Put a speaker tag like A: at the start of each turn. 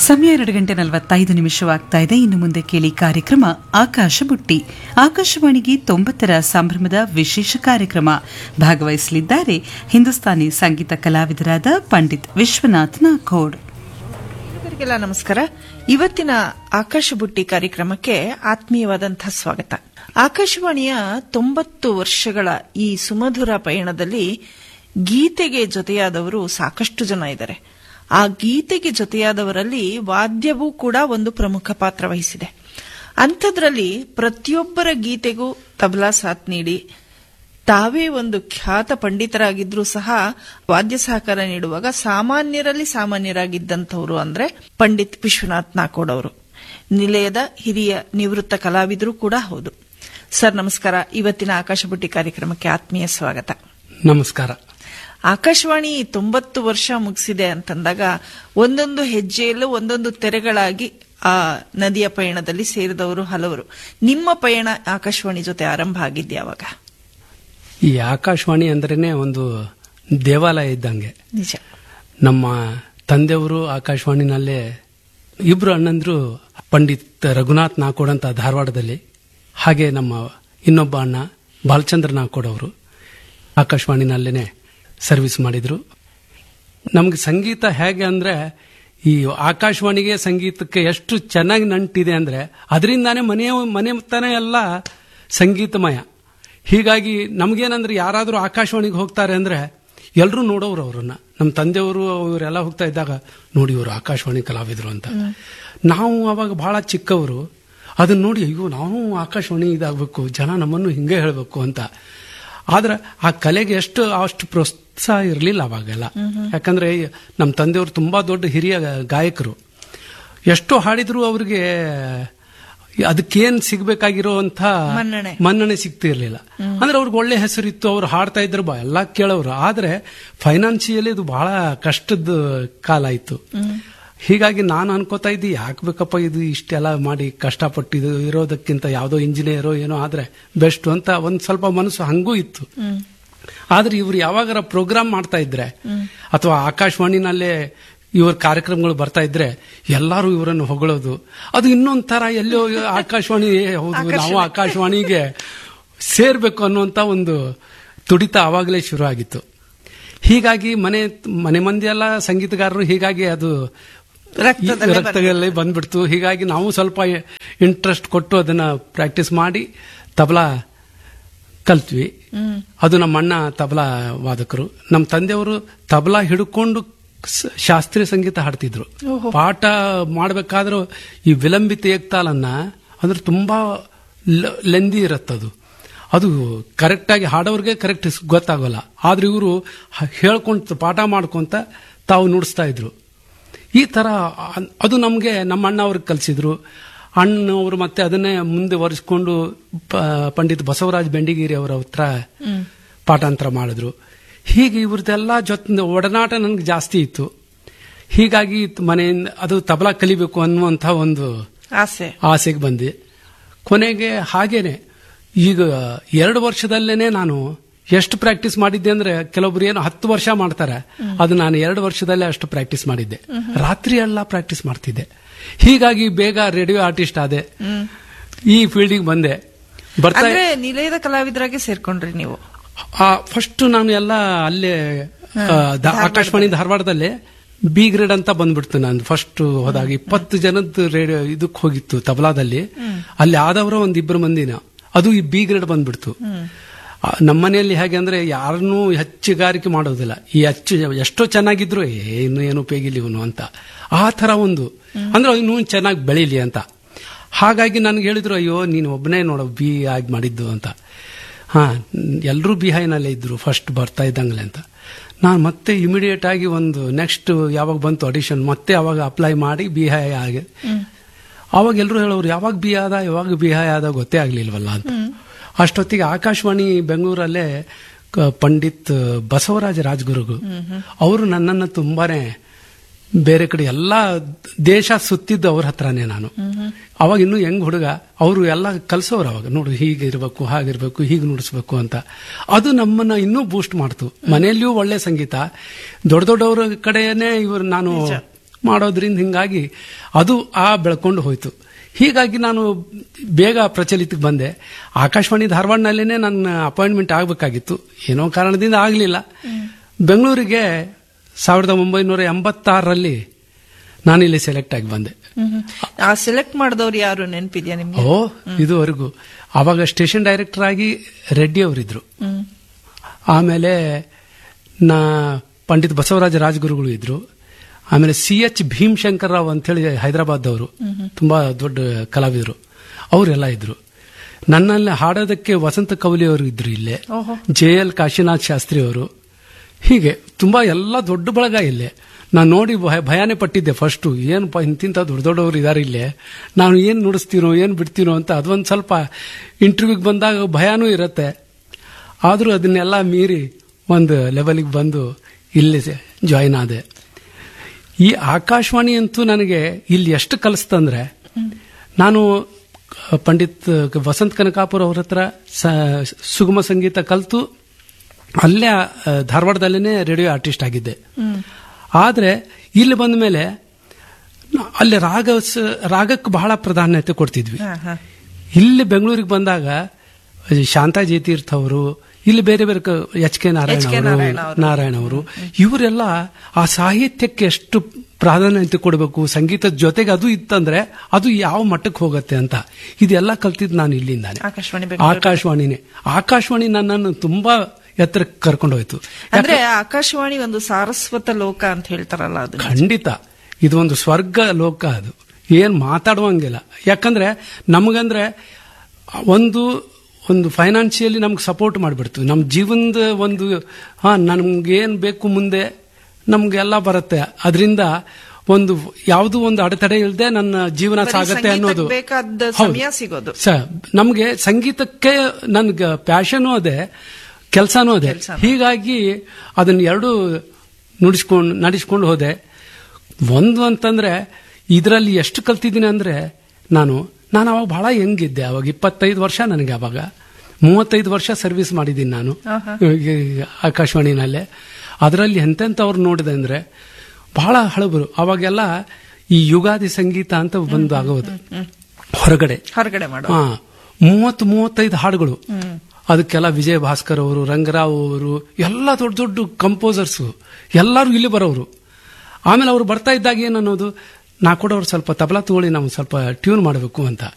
A: ಸಮಯ ಎರಡು ಗಂಟೆ ನಲವತ್ತೈದು ನಿಮಿಷವಾಗ್ತಾ ಇದೆ ಇನ್ನು ಮುಂದೆ ಕೇಳಿ ಕಾರ್ಯಕ್ರಮ ಆಕಾಶ ಬುಟ್ಟಿ ಆಕಾಶವಾಣಿಗೆ ತೊಂಬತ್ತರ ಸಂಭ್ರಮದ ವಿಶೇಷ ಕಾರ್ಯಕ್ರಮ ಭಾಗವಹಿಸಲಿದ್ದಾರೆ ಹಿಂದೂಸ್ತಾನಿ ಸಂಗೀತ ಕಲಾವಿದರಾದ ಪಂಡಿತ್ ವಿಶ್ವನಾಥ್ ನಾಥೋಡ್
B: ಎಲ್ಲರಿಗೆಲ್ಲ ನಮಸ್ಕಾರ ಇವತ್ತಿನ ಆಕಾಶ ಬುಟ್ಟಿ ಕಾರ್ಯಕ್ರಮಕ್ಕೆ ಆತ್ಮೀಯವಾದಂತಹ ಸ್ವಾಗತ ಆಕಾಶವಾಣಿಯ ತೊಂಬತ್ತು ವರ್ಷಗಳ ಈ ಸುಮಧುರ ಪಯಣದಲ್ಲಿ ಗೀತೆಗೆ ಜೊತೆಯಾದವರು ಸಾಕಷ್ಟು ಜನ ಇದ್ದಾರೆ ಆ ಗೀತೆಗೆ ಜೊತೆಯಾದವರಲ್ಲಿ ವಾದ್ಯವೂ ಕೂಡ ಒಂದು ಪ್ರಮುಖ ಪಾತ್ರ ವಹಿಸಿದೆ ಅಂಥದ್ರಲ್ಲಿ ಪ್ರತಿಯೊಬ್ಬರ ಗೀತೆಗೂ ತಬಲಾ ಸಾಥ್ ನೀಡಿ ತಾವೇ ಒಂದು ಖ್ಯಾತ ಪಂಡಿತರಾಗಿದ್ರೂ ಸಹ ವಾದ್ಯ ಸಹಕಾರ ನೀಡುವಾಗ ಸಾಮಾನ್ಯರಲ್ಲಿ ಸಾಮಾನ್ಯರಾಗಿದ್ದಂಥವ್ರು ಅಂದ್ರೆ ಪಂಡಿತ್ ವಿಶ್ವನಾಥ್ ನಾಕೋಡ್ ಅವರು ನಿಲಯದ ಹಿರಿಯ ನಿವೃತ್ತ ಕಲಾವಿದರು ಕೂಡ ಹೌದು ಸರ್ ನಮಸ್ಕಾರ ಇವತ್ತಿನ ಆಕಾಶಬುಟ್ಟಿ ಕಾರ್ಯಕ್ರಮಕ್ಕೆ ಆತ್ಮೀಯ ಸ್ವಾಗತ
C: ನಮಸ್ಕಾರ
B: ಆಕಾಶವಾಣಿ ತೊಂಬತ್ತು ವರ್ಷ ಮುಗಿಸಿದೆ ಅಂತಂದಾಗ ಒಂದೊಂದು ಹೆಜ್ಜೆಯಲ್ಲೂ ಒಂದೊಂದು ತೆರೆಗಳಾಗಿ ಆ ನದಿಯ ಪಯಣದಲ್ಲಿ ಸೇರಿದವರು ಹಲವರು ನಿಮ್ಮ ಪಯಣ ಆಕಾಶವಾಣಿ ಜೊತೆ ಆರಂಭ ಆಗಿದ್ದೆ ಯಾವಾಗ
C: ಈ ಆಕಾಶವಾಣಿ ಅಂದ್ರೇನೆ ಒಂದು ದೇವಾಲಯ ಇದ್ದಂಗೆ
B: ನಿಜ
C: ನಮ್ಮ ತಂದೆಯವರು ಆಕಾಶವಾಣಿನಲ್ಲೇ ಇಬ್ರು ಅಣ್ಣಂದ್ರು ಪಂಡಿತ್ ರಘುನಾಥ್ ನಾಕೋಡ್ ಅಂತ ಧಾರವಾಡದಲ್ಲಿ ಹಾಗೆ ನಮ್ಮ ಇನ್ನೊಬ್ಬ ಅಣ್ಣ ಬಾಲಚಂದ್ರ ನಾಕೋಡ್ ಅವರು ಆಕಾಶವಾಣಿನಲ್ಲೇನೆ ಸರ್ವಿಸ್ ಮಾಡಿದ್ರು ನಮ್ಗೆ ಸಂಗೀತ ಹೇಗೆ ಅಂದ್ರೆ ಈ ಆಕಾಶವಾಣಿಗೆ ಸಂಗೀತಕ್ಕೆ ಎಷ್ಟು ಚೆನ್ನಾಗಿ ನಂಟಿದೆ ಅಂದ್ರೆ ಅದರಿಂದಾನೇ ಮನೆಯ ಮನೆ ಎಲ್ಲ ಸಂಗೀತಮಯ ಹೀಗಾಗಿ ನಮ್ಗೇನಂದ್ರೆ ಯಾರಾದರೂ ಆಕಾಶವಾಣಿಗೆ ಹೋಗ್ತಾರೆ ಅಂದ್ರೆ ಎಲ್ಲರೂ ನೋಡೋರು ಅವ್ರನ್ನ ನಮ್ಮ ತಂದೆಯವರು ಇವರೆಲ್ಲ ಹೋಗ್ತಾ ಇದ್ದಾಗ ನೋಡಿ ಇವರು ಆಕಾಶವಾಣಿ ಕಲಾವಿದರು ಅಂತ ನಾವು ಅವಾಗ ಬಹಳ ಚಿಕ್ಕವರು ಅದನ್ನ ನೋಡಿ ಅಯ್ಯೋ ನಾವು ಆಕಾಶವಾಣಿ ಇದಾಗಬೇಕು ಜನ ನಮ್ಮನ್ನು ಹಿಂಗೆ ಹೇಳಬೇಕು ಅಂತ ಆದ್ರೆ ಆ ಕಲೆಗೆ ಎಷ್ಟು ಅಷ್ಟು ಪ್ರೋತ್ಸಾಹ ಇರಲಿಲ್ಲ ಅವಾಗೆಲ್ಲ ಯಾಕಂದ್ರೆ ನಮ್ಮ ತಂದೆಯವರು ತುಂಬಾ ದೊಡ್ಡ ಹಿರಿಯ ಗಾಯಕರು ಎಷ್ಟೋ ಹಾಡಿದ್ರು ಅವ್ರಿಗೆ ಅದಕ್ಕೇನ್ ಸಿಗ್ಬೇಕಾಗಿರೋಂಥ
B: ಮನ್ನಣೆ.
C: ಮನ್ನಣೆ ಸಿಗ್ತಿರ್ಲಿಲ್ಲ ಅಂದ್ರೆ ಅವ್ರಿಗೆ ಒಳ್ಳೆ ಹೆಸರಿತ್ತು ಅವ್ರು ಹಾಡ್ತಾ ಇದ್ರು ಬಾ ಎಲ್ಲ ಕೇಳೋರು ಆದ್ರೆ ಫೈನಾನ್ಸಿಯಲಿ ಇದು ಬಹಳ ಕಷ್ಟದ ಕಾಲ ಇತ್ತು ಹೀಗಾಗಿ ನಾನು ಅನ್ಕೋತಾ ಇದ್ದೆ ಯಾಕೆ ಬೇಕಪ್ಪ ಇದು ಇಷ್ಟೆಲ್ಲ ಮಾಡಿ ಕಷ್ಟಪಟ್ಟು ಇದು ಇರೋದಕ್ಕಿಂತ ಯಾವುದೋ ಇಂಜಿನಿಯರೋ ಏನೋ ಆದ್ರೆ ಬೆಸ್ಟ್ ಅಂತ ಒಂದ್ ಸ್ವಲ್ಪ ಮನಸ್ಸು ಹಂಗೂ ಇತ್ತು ಆದ್ರೆ ಇವ್ರು ಯಾವಾಗಾರ ಪ್ರೋಗ್ರಾಮ್ ಮಾಡ್ತಾ ಇದ್ರೆ ಅಥವಾ ಆಕಾಶವಾಣಿನಲ್ಲೇ ಇವ್ರ ಕಾರ್ಯಕ್ರಮಗಳು ಬರ್ತಾ ಇದ್ರೆ ಎಲ್ಲಾರು ಇವರನ್ನು ಹೊಗಳೋದು ಅದು ಇನ್ನೊಂದ್ ತರ ಎಲ್ಲೋ ಆಕಾಶವಾಣಿ ಹೌದು ನಾವು ಆಕಾಶವಾಣಿಗೆ ಸೇರ್ಬೇಕು ಅನ್ನುವಂತ ಒಂದು ತುಡಿತ ಆವಾಗಲೇ ಶುರು ಆಗಿತ್ತು ಹೀಗಾಗಿ ಮನೆ ಮನೆ ಮಂದಿ ಎಲ್ಲ ಸಂಗೀತಗಾರರು ಹೀಗಾಗಿ ಅದು
B: ರಕ್ತದಲ್ಲೇ
C: ರಕ್ತದಲ್ಲೇ ಬಂದ್ಬಿಡ್ತು ಹೀಗಾಗಿ ನಾವು ಸ್ವಲ್ಪ ಇಂಟ್ರೆಸ್ಟ್ ಕೊಟ್ಟು ಅದನ್ನ ಪ್ರಾಕ್ಟೀಸ್ ಮಾಡಿ ತಬಲಾ ಕಲ್ತ್ವಿ ಅದು ನಮ್ಮ ಅಣ್ಣ ತಬಲಾ ವಾದಕರು ನಮ್ಮ ತಂದೆಯವರು ತಬಲಾ ಹಿಡ್ಕೊಂಡು ಸ- ಶಾಸ್ತ್ರೀಯ ಸಂಗೀತ ಹಾಡ್ತಿದ್ರು ಪಾಠ ಮಾಡಬೇಕಾದ್ರೂ ಈ ವಿಲಂಬಿತ ಏಕ್ತಾಲನ್ನ ಅಂದ್ರೆ ತುಂಬಾ ಲೆಂದಿ ಇರತ್ತದು ಅದು ಕರೆಕ್ಟ್ ಆಗಿ ಹಾಡೋರ್ಗೆ ಕರೆಕ್ಟ್ ಗೊತ್ತಾಗೋಲ್ಲ ಆದ್ರೆ ಇವರು ಹೇಳ್ಕೊಂತ ಪಾಠ ಮಾಡ್ಕೊಂತ ತಾವು ನುಡಿಸ್ತಾ ಇದ್ರು ಈ ತರ ಅ- ಅದು ನಮಗೆ ನಮ್ಮ ಅಣ್ಣ ಅವ್ರಿಗೆ ಕಲಿಸಿದ್ರು ಅಣ್ಣವರು ಮತ್ತೆ ಅದನ್ನೇ ಮುಂದೆ ಒರೆಸ್ಕೊಂಡು ಪ- ಪಂಡಿತ್ ಬಸವರಾಜ್ ಬೆಂಡಿಗೇರಿ ಅವರ ಹತ್ರ ಪಾಠಾಂತರ ಮಾಡಿದ್ರು ಹೀಗೆ ಇವ್ರದ್ದೆಲ್ಲ ಜೊತೆ ಒಡನಾಟ ನನಗೆ ಜಾಸ್ತಿ ಇತ್ತು ಹೀಗಾಗಿ ಮನೆಯಿಂದ ಅದು ತಬಲಾ ಕಲಿಬೇಕು ಅನ್ನುವಂಥ ಒಂದು
B: ಆಸೆ
C: ಆಸೆಗೆ ಬಂದೆ ಕೊನೆಗೆ ಹಾಗೇನೆ ಈಗ ಎರಡು ವರ್ಷದಲ್ಲೇನೆ ನಾನು ಎಷ್ಟು ಪ್ರಾಕ್ಟೀಸ್ ಮಾಡಿದ್ದೆ ಅಂದ್ರೆ ಕೆಲವೊಬ್ರು ಏನು ಹತ್ತು ವರ್ಷ ಮಾಡ್ತಾರೆ ಅದು ನಾನು ಎರಡು ವರ್ಷದಲ್ಲೇ ಅಷ್ಟು ಪ್ರಾಕ್ಟೀಸ್ ಮಾಡಿದ್ದೆ ರಾತ್ರಿ ಎಲ್ಲ ಪ್ರಾಕ್ಟೀಸ್ ಮಾಡ್ತಿದ್ದೆ ಹೀಗಾಗಿ ಬೇಗ ರೇಡಿಯೋ ಆರ್ಟಿಸ್ಟ್ ಆದೆ ಈ ಫೀಲ್ಡಿಗೆ ಬಂದೆ ಬರ್ತಾ
B: ಅಂದ್ರೆ ನಿಲಯದ ಕಲಾವಿದರಾಗೆ ಸೇರ್ಕೊಂಡ್ರಿ ನೀವು
C: ಫಸ್ಟ್ ನಾನು ಎಲ್ಲ ಅಲ್ಲೇ ಆ, ದ- ಆಕಾಶವಾಣಿ ಧಾರವಾಡದಲ್ಲೇ ಬಿ ಗ್ರೇಡ್ ಅಂತ ಬಂದ್ಬಿಡ್ತು ನಾನು ಫಸ್ಟ್ ಹೋದಾಗ ಇಪ್ಪತ್ತು ಜನದ ರೇಡಿಯೋ ಇದಕ್ಕೆ ಹೋಗಿತ್ತು ತಬಲಾದಲ್ಲಿ ಅಲ್ಲಿ ಆದವರು ಒಂದ್ ಇಬ್ಬರು ಮಂದಿನ ಅದು ಈ ಬಿ ಗ್ರೇಡ್ ಬಂದ್ಬಿಡ್ತು ಆ, ನಮ್ಮನೆಯಲ್ಲಿ ಹೇಗೆ ಅಂದ್ರೆ ಯಾರನ್ನೂ ಹೆಚ್ಚುಗಾರಿಕೆ ಮಾಡೋದಿಲ್ಲ ಈ ಹೆಚ್ಚು ಎಷ್ಟೋ ಚೆನ್ನಾಗಿದ್ರು ಏ ಇನ್ನು ಏನು ಉಪಯೋಗಿಲ್ಲ ಇವನು ಅಂತ ಆ ತರ ಒಂದು ಅಂದ್ರೆ ಇನ್ನೂ ಚೆನ್ನಾಗಿ ಬೆಳೀಲಿ ಅಂತ ಹಾಗಾಗಿ ನನ್ಗೆ ಹೇಳಿದ್ರು ಅಯ್ಯೋ ನೀನು ಒಬ್ಬನೇ ನೋಡೋ ಬಿ ಆಗಿ ಮಾಡಿದ್ದು ಅಂತ ಹಾ ಎಲ್ಲರೂ ಬಿಹೈನಲ್ಲೇ ಇದ್ರು ಫಸ್ಟ್ ಬರ್ತಾ ಇದ್ದಂಗ್ಲೆ ಅಂತ ನಾನು ಮತ್ತೆ ಇಮಿಡಿಯೇಟ್ ಆಗಿ ಒಂದು ನೆಕ್ಸ್ಟ್ ಯಾವಾಗ ಬಂತು ಆಡಿಷನ್ ಮತ್ತೆ ಅವಾಗ ಅಪ್ಲೈ ಮಾಡಿ ಬಿಹೈ ಆಗಿ ಅವಾಗ ಎಲ್ಲರೂ ಹೇಳೋರು ಯಾವಾಗ ಬಿ ಆದ ಯಾವಾಗ ಬಿಹೈ ಆದ ಗೊತ್ತೇ ಆಗ್ಲಿಲ್ವಲ್ಲ ಅಂತ ಅಷ್ಟೊತ್ತಿಗೆ ಆಕಾಶವಾಣಿ ಬೆಂಗಳೂರಲ್ಲೇ ಕ- ಪಂಡಿತ್ ಬಸವರಾಜ ರಾಜಗುರುಗಳು ಅವರು ನನ್ನನ್ನು ತುಂಬಾನೇ ಬೇರೆ ಕಡೆ ಎಲ್ಲ ದೇಶ ಸುತ್ತಿದ್ದು ಅವ್ರ ಹತ್ರನೇ ನಾನು ಅವಾಗ ಇನ್ನು ಹೆಂಗ್ ಹುಡುಗ ಅವರು ಎಲ್ಲ ಕಲ್ಸೋರು ಅವಾಗ ನೋಡು ಹೀಗೆ ಇರಬೇಕು ಹಾಗಿರ್ಬೇಕು ಹೀಗೆ ನುಡಿಸ್ಬೇಕು ಅಂತ ಅದು ನಮ್ಮನ್ನ ಇನ್ನೂ ಬೂಸ್ಟ್ ಮಾಡ್ತು ಮನೆಯಲ್ಲಿಯೂ ಒಳ್ಳೆ ಸಂಗೀತ ದೊಡ್ಡ ದೊಡ್ಡವರ ಕಡೆಯೇ ಇವರು ನಾನು ಮಾಡೋದ್ರಿಂದ ಹಿಂಗಾಗಿ ಅದು ಆ ಬೆಳ್ಕೊಂಡು ಹೋಯ್ತು ಹೀಗಾಗಿ ನಾನು ಬೇಗ ಪ್ರಚಲಿತಕ್ಕೆ ಬಂದೆ ಆಕಾಶವಾಣಿ ಧಾರವಾಡನಲ್ಲೇನೆ ನನ್ನ ಅಪಾಯಿಂಟ್ಮೆಂಟ್ ಆಗಬೇಕಾಗಿತ್ತು ಏನೋ ಕಾರಣದಿಂದ ಆಗಲಿಲ್ಲ ಬೆಂಗಳೂರಿಗೆ ಸಾವಿರದ ಒಂಬೈನೂರ ಎಂಬತ್ತಾರರಲ್ಲಿ ನಾನಿಲ್ಲಿ ಸೆಲೆಕ್ಟ್ ಆಗಿ ಬಂದೆ
B: ಆ ಸೆಲೆಕ್ಟ್ ಮಾಡಿದವ್ರು ಯಾರು ನೆನಪಿದ್ಯಾ ನಿಮ್ಗೆ
C: ಓ ಇದುವರೆಗೂ ಅವಾಗ ಸ್ಟೇಷನ್ ಡೈರೆಕ್ಟರ್ ಆಗಿ ರೆಡ್ಡಿ ಅವರಿದ್ರು ಆಮೇಲೆ ನಾ ಪಂಡಿತ್ ಬಸವರಾಜ ರಾಜಗುರುಗಳು ಇದ್ರು ಆಮೇಲೆ ಸಿ ಎಚ್ ಭೀಮಶಂಕರ್ ರಾವ್ ಅಂತೇಳಿ ಹೈದರಾಬಾದ್ದವರು ತುಂಬಾ ದೊಡ್ಡ ಕಲಾವಿದರು ಅವರೆಲ್ಲ ಇದ್ರು ನನ್ನಲ್ಲಿ ಹಾಡೋದಕ್ಕೆ ವಸಂತ ಕವಲಿ ಅವರು ಇದ್ರು ಇಲ್ಲೇ ಜೆ ಎಲ್ ಕಾಶಿನಾಥ್ ಶಾಸ್ತ್ರಿ ಅವರು ಹೀಗೆ ತುಂಬಾ ಎಲ್ಲ ದೊಡ್ಡ ಬಳಗ ಇಲ್ಲೇ ನಾನು ನೋಡಿ ಭಯ ಭಯಾನೇ ಪಟ್ಟಿದ್ದೆ ಫಸ್ಟು ಏನಪ್ಪ ಇಂತಿಂತ ದೊಡ್ಡ ದೊಡ್ಡವರು ಇದಾರೆ ಇಲ್ಲೇ ನಾನು ಏನು ನುಡಿಸ್ತೀನೋ ಏನು ಬಿಡ್ತೀನೋ ಅಂತ ಅದೊಂದು ಸ್ವಲ್ಪ ಇಂಟರ್ವ್ಯೂಗೆ ಬಂದಾಗ ಭಯನೂ ಇರುತ್ತೆ ಆದರೂ ಅದನ್ನೆಲ್ಲ ಮೀರಿ ಒಂದು ಲೆವೆಲಿಗೆ ಬಂದು ಇಲ್ಲಿ ಜಾಯಿನ್ ಆದೆ ಈ ಆಕಾಶವಾಣಿ ಅಂತೂ ನನಗೆ ಇಲ್ಲಿ ಎಷ್ಟು ಕಲಿಸ್ತಂದ್ರೆ ನಾನು ಪಂಡಿತ್ ವಸಂತ್ ಕನಕಾಪುರ ಅವ್ರ ಹತ್ರ ಸ- ಸುಗಮ ಸಂಗೀತ ಕಲಿತು ಅಲ್ಲೇ ಆ, ಧಾರವಾಡದಲ್ಲೇ ರೇಡಿಯೋ ಆರ್ಟಿಸ್ಟ್ ಆಗಿದ್ದೆ ಆದರೆ ಇಲ್ಲಿ ಬಂದ ಮೇಲೆ ಅಲ್ಲಿ ರಾಗ ಸ- ರಾಗಕ್ಕೆ ಬಹಳ ಪ್ರಾಧಾನ್ಯತೆ ಕೊಡ್ತಿದ್ವಿ
B: ಹಾ, ಹಾ.
C: ಇಲ್ಲಿ ಬೆಂಗಳೂರಿಗೆ ಬಂದಾಗ ಶಾಂತಾ ಜಯತೀರ್ಥ ಅವರು ಇಲ್ಲಿ ಬೇರೆ ಬೇರೆ H K Narayana
B: H K
C: ಅವರು
B: ನಾರಾಯಣ ಅವರು.
C: ನಾರಾಯಣ ಅವರು ಇವರೆಲ್ಲ ಆ ಸಾಹಿತ್ಯಕ್ಕೆ ಎಷ್ಟು ಪ್ರಾಧಾನ್ಯತೆ ಕೊಡಬೇಕು ಸಂಗೀತದ ಜೊತೆಗೆ ಅದು ಇತ್ತಂದ್ರೆ ಅದು ಯಾವ ಮಟ್ಟಕ್ಕೆ ಹೋಗುತ್ತೆ ಅಂತ ಇದೆಲ್ಲ ಕಲ್ತಿದ್ದು ನಾನು ಇಲ್ಲಿಂದಾನೆ
B: ಆಕಾಶವಾಣಿ ಬೆಂಗಳೂರು.
C: ಆಕಾಶವಾಣಿನೇ ಆಕಾಶವಾಣಿ ನನ್ನನ್ನು ತುಂಬಾ ಎತ್ತರಕ್ಕೆ ಕರ್ಕೊಂಡು ಹೋಯ್ತು
B: ಅಂದ್ರೆ ಆಕಾಶವಾಣಿ ಒಂದು ಸಾರಸ್ವತ ಲೋಕ ಅಂತ ಹೇಳ್ತಾರಲ್ಲ ಅದು
C: ಖಂಡಿತ ಇದು ಒಂದು ಸ್ವರ್ಗ ಲೋಕ ಅದು ಏನ್ ಮಾತಾಡುವಂಗಿಲ್ಲ ಯಾಕಂದ್ರೆ ನಮಗಂದ್ರೆ ಒಂದು ಒಂದು ಫೈನಾನ್ಷಿಯಲಿ ನಮ್ಗೆ ಸಪೋರ್ಟ್ ಮಾಡಿಬಿಡ್ತು ನಮ್ಮ ಜೀವನದ ಒಂದು ಹಾ ನಮ್ಗೆ ಏನ್ ಬೇಕು ಮುಂದೆ ನಮ್ಗೆಲ್ಲ ಬರುತ್ತೆ ಅದರಿಂದ ಒಂದು ಯಾವುದೋ ಒಂದು ಅಡೆತಡೆ ಇಲ್ಲದೆ ನನ್ನ ಜೀವನ
B: ಬರೀ
C: ಸಾಗತ್ತೆ
B: ಸಂಗೀತಕ್ಕೆ
C: ಅನ್ನೋದು
B: ಬೇಕಾದ
C: ಹೌದು.
B: ಸಮಯ ಸಿಗೋದು.
C: ಸ ನಮ್ಗೆ ಸಂಗೀತಕ್ಕೆ ನನ್ಗೆ ಪ್ಯಾಷನು ಅದೇ ಕೆಲಸನೂ ಅದೇ
B: ಕೆಲ್ಸನೂ.
C: ಹೀಗಾಗಿ ಅದನ್ನ ಎರಡು ನುಡಿಸ್ಕೊಂಡು ನಡೆಸ್ಕೊಂಡು ಹೋದೆ ಒಂದು ಅಂತಂದ್ರೆ ಇದರಲ್ಲಿ ಎಷ್ಟು ಕಲ್ತಿದ್ದೀನಿ ಅಂದ್ರೆ ನಾನು ನಾನು ಅವಾಗ ಬಹಳ ಹೆಂಗಿದ್ದೆ ಅವಾಗ ಇಪ್ಪತ್ತೈದು ವರ್ಷ ನನಗೆ ಅವಾಗ ಮೂವತ್ತೈದು ವರ್ಷ ಸರ್ವಿಸ್ ಮಾಡಿದ್ದೀನಿ ನಾನು ಈ ಆಕಾಶವಾಣಿನಲ್ಲೇ ಅದರಲ್ಲಿ ಎಂತೆಂಥವ್ರು ನೋಡಿದೆ ಅಂದ್ರೆ ಬಹಳ ಹಳಬರು ಅವಾಗೆಲ್ಲ ಈ ಯುಗಾದಿ ಸಂಗೀತ ಅಂತ ಒಂದು ಆಗೋದು ಹೊರಗಡೆ
B: ಹೊರಗಡೆ ಮಾಡೋ
C: ಹಾ ಮೂವತ್ತು ಮೂವತ್ತೈದು ಹಾಡುಗಳು ಅದಕ್ಕೆಲ್ಲ ವಿಜಯ ಭಾಸ್ಕರ್ ಅವರು ರಂಗರಾವ್ ಅವರು ಎಲ್ಲ ದೊಡ್ಡ ದೊಡ್ಡ ಕಂಪೋಸರ್ಸ್ ಎಲ್ಲರೂ ಇಲ್ಲಿ ಬರೋರು ಆಮೇಲೆ ಅವ್ರು ಬರ್ತಾ ಇದ್ದಾಗ ಏನನ್ನೋದು ನಾ ಕೂಡ ಅವ್ರು ಸ್ವಲ್ಪ ತಬಲಾ ತಗೊಳ್ಳಿ ನಾವು ಸ್ವಲ್ಪ ಟ್ಯೂನ್ ಮಾಡಬೇಕು ಅಂತ